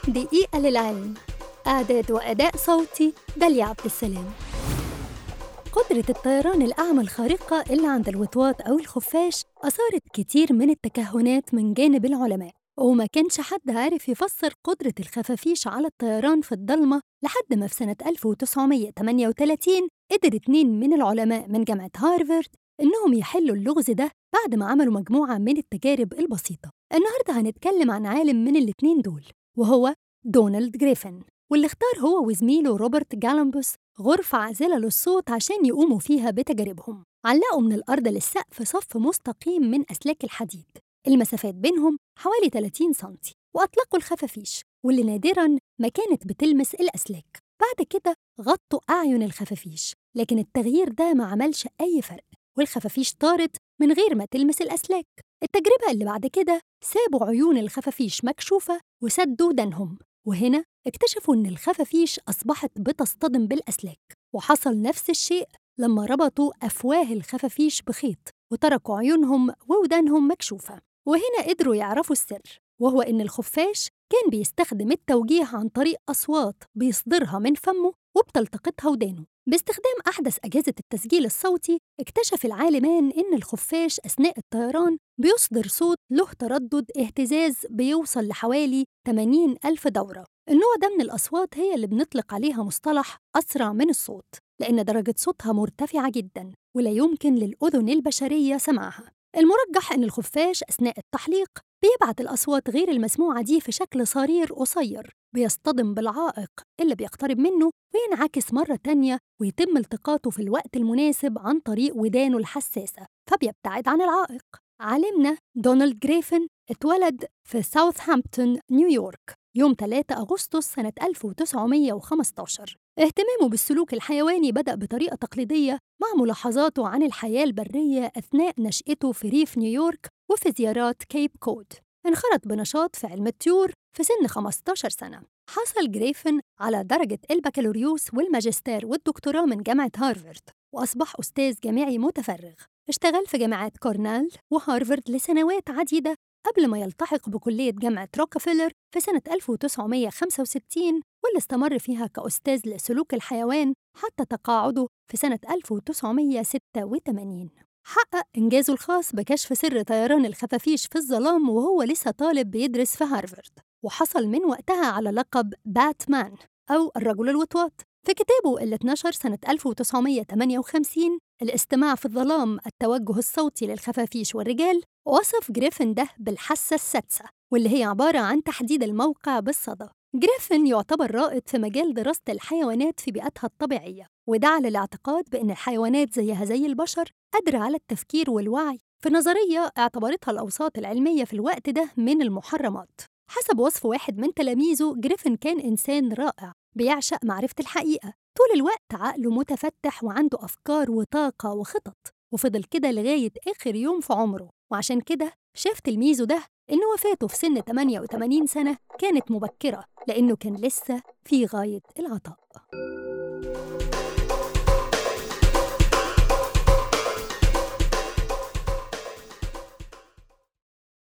دقيقة للعلم إعداد وأداء صوتي داليا عبد السلام قدرة الطيران الأعمى الخارقة اللي عند الوطواط أو الخفاش أثارت كتير من التكهنات من جانب العلماء وما كانش حد عارف يفسر قدرة الخفافيش على الطيران في الضلمة لحد ما في سنة 1938 قدر اتنين من العلماء من جامعة هارفارد إنهم يحلوا اللغز ده بعد ما عملوا مجموعة من التجارب البسيطة النهاردة هنتكلم عن عالم من الاتنين دول وهو دونالد جريفن واللي اختار هو وزميله روبرت جالامبوس غرفة عازلة للصوت عشان يقوموا فيها بتجاربهم علقوا من الأرض للسقف صف مستقيم من أسلاك الحديد المسافات بينهم حوالي 30 سنتي وأطلقوا الخفافيش واللي نادراً ما كانت بتلمس الأسلاك بعد كده غطوا أعين الخفافيش لكن التغيير ده ما عملش أي فرق والخفافيش طارت من غير ما تلمس الأسلاك التجربة اللي بعد كده سابوا عيون الخفافيش مكشوفة وسدوا ودانهم وهنا اكتشفوا إن الخفافيش أصبحت بتصطدم بالأسلاك وحصل نفس الشيء لما ربطوا أفواه الخفافيش بخيط وتركوا عيونهم وودانهم مكشوفة وهنا قدروا يعرفوا السر وهو إن الخفاش كان بيستخدم التوجيه عن طريق أصوات بيصدرها من فمه وبتلتقطها ودانه باستخدام أحدث أجهزة التسجيل الصوتي اكتشف العالمان إن الخفاش أثناء الطيران بيصدر صوت له تردد اهتزاز بيوصل لحوالي 80 ألف دورة النوع ده من الأصوات هي اللي بنطلق عليها مصطلح أسرع من الصوت لأن درجة صوتها مرتفعة جدا ولا يمكن للأذن البشرية سماعها المرجح إن الخفاش أثناء التحليق بيبعت الأصوات غير المسموعة دي في شكل صرير قصير بيصطدم بالعائق اللي بيقترب منه وينعكس مرة تانية ويتم التقاطه في الوقت المناسب عن طريق ودانه الحساسة فبيبتعد عن العائق عالمنا دونالد جريفن اتولد في ساوثهامبتون نيويورك يوم 3 أغسطس سنة 1915 اهتمامه بالسلوك الحيواني بدأ بطريقة تقليدية مع ملاحظاته عن الحياة البرية أثناء نشأته في ريف نيويورك وفي زيارات كيب كود انخرط بنشاط في علم الطيور في سن 15 سنة حصل جريفن على درجة البكالوريوس والماجستير والدكتوراه من جامعة هارفارد وأصبح أستاذ جامعي متفرغ اشتغل في جامعات كورنيل وهارفارد لسنوات عديدة قبل ما يلتحق بكلية جامعة روكفيلر في سنة 1965 واللي استمر فيها كأستاذ لسلوك الحيوان حتى تقاعده في سنة 1986 حقق إنجازه الخاص بكشف سر طيران الخفافيش في الظلام وهو لسه طالب بيدرس في هارفارد وحصل من وقتها على لقب باتمان أو الرجل الوطواط في كتابه اللي اتنشر سنة 1958 الاستماع في الظلام التوجه الصوتي للخفافيش والرجال وصف جريفن ده بالحاسة السادسة واللي هي عبارة عن تحديد الموقع بالصدى جريفن يعتبر رائد في مجال دراسة الحيوانات في بيئتها الطبيعية ودعا للاعتقاد بأن الحيوانات زيها زي البشر قادرة على التفكير والوعي في نظرية اعتبرتها الأوساط العلمية في الوقت ده من المحرمات حسب وصف واحد من تلاميذه جريفن كان إنسان رائع بيعشق معرفة الحقيقة طول الوقت عقله متفتح وعنده أفكار وطاقة وخطط وفضل كده لغاية آخر يوم في عمره وعشان كده شاف تلميذه ده إن وفاته في سن 88 سنة كانت مبكرة لأنه كان لسه في غاية العطاء